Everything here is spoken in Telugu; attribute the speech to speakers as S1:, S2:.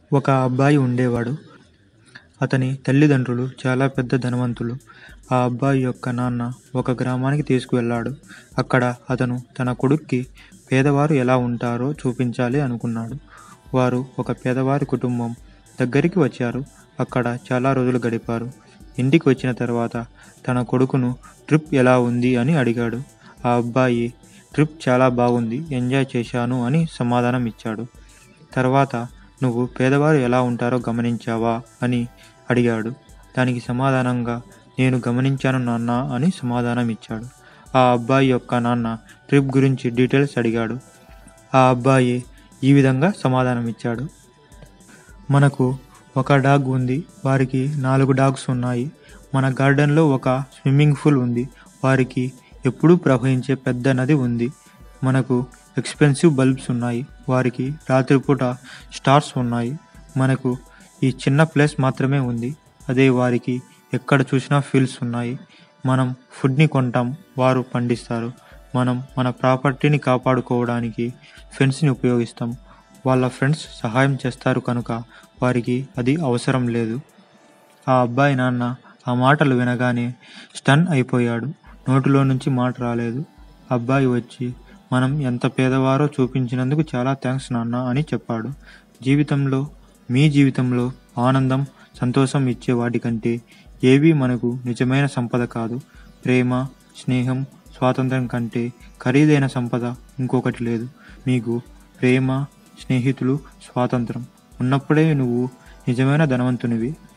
S1: ఒక అబ్బాయి ఉండేవాడు అతని తల్లిదండ్రులు చాలా పెద్ద ధనవంతులు ఆ అబ్బాయి యొక్క నాన్న ఒక గ్రామానికి తీసుకువెళ్ళాడు అక్కడ అతను తన కొడుక్కి పేదవారు ఎలా ఉంటారో చూపించాలి అనుకున్నాడు వారు ఒక పేదవారి కుటుంబం దగ్గరికి వచ్చారు అక్కడ చాలా రోజులు గడిపారు ఇంటికి వచ్చిన తర్వాత తన కొడుకును ట్రిప్ ఎలా ఉంది అని అడిగాడు ఆ అబ్బాయి ట్రిప్ చాలా బాగుంది ఎంజాయ్ చేశాను అని సమాధానం ఇచ్చాడు తర్వాత నువ్వు పేదవారు ఎలా ఉంటారో గమనించావా అని అడిగాడు దానికి సమాధానంగా నేను గమనించాను నాన్న అని సమాధానం ఇచ్చాడు ఆ అబ్బాయి యొక్క నాన్న ట్రిప్ గురించి డీటెయిల్స్ అడిగాడు ఆ అబ్బాయి ఈ విధంగా సమాధానం ఇచ్చాడు మనకు ఒక డాగ్ ఉంది వారికి నాలుగు డాగ్స్ ఉన్నాయి మన గార్డెన్లో ఒక స్విమ్మింగ్ పూల్ ఉంది వారికి ఎప్పుడూ ప్రవహించే పెద్ద నది ఉంది మనకు ఎక్స్పెన్సివ్ బల్బ్స్ ఉన్నాయి వారికి రాత్రిపూట స్టార్స్ ఉన్నాయి మనకు ఈ చిన్న ప్లేస్ మాత్రమే ఉంది అదే వారికి ఎక్కడ చూసినా ఫీల్డ్స్ ఉన్నాయి మనం ఫుడ్ని కొంటాం వారు పండిస్తారు మనం మన ప్రాపర్టీని కాపాడుకోవడానికి ఫెన్స్ని ఉపయోగిస్తాం వాళ్ళ ఫ్రెండ్స్ సహాయం చేస్తారు కనుక వారికి అది అవసరం లేదు ఆ అబ్బాయి నాన్న ఆ మాటలు వినగానే స్టన్ అయిపోయాడు నోటిలో నుంచి మాట రాలేదు అబ్బాయి వచ్చి మనం ఎంత పేదవారో చూపించినందుకు చాలా థ్యాంక్స్ నాన్న అని చెప్పాడు జీవితంలో మీ జీవితంలో ఆనందం సంతోషం ఇచ్చే వాటికంటే ఏవీ మనకు నిజమైన సంపద కాదు ప్రేమ స్నేహం స్వాతంత్రం కంటే ఖరీదైన సంపద ఇంకొకటి లేదు మీకు ప్రేమ స్నేహితులు స్వాతంత్రం ఉన్నప్పుడే నువ్వు నిజమైన ధనవంతునివి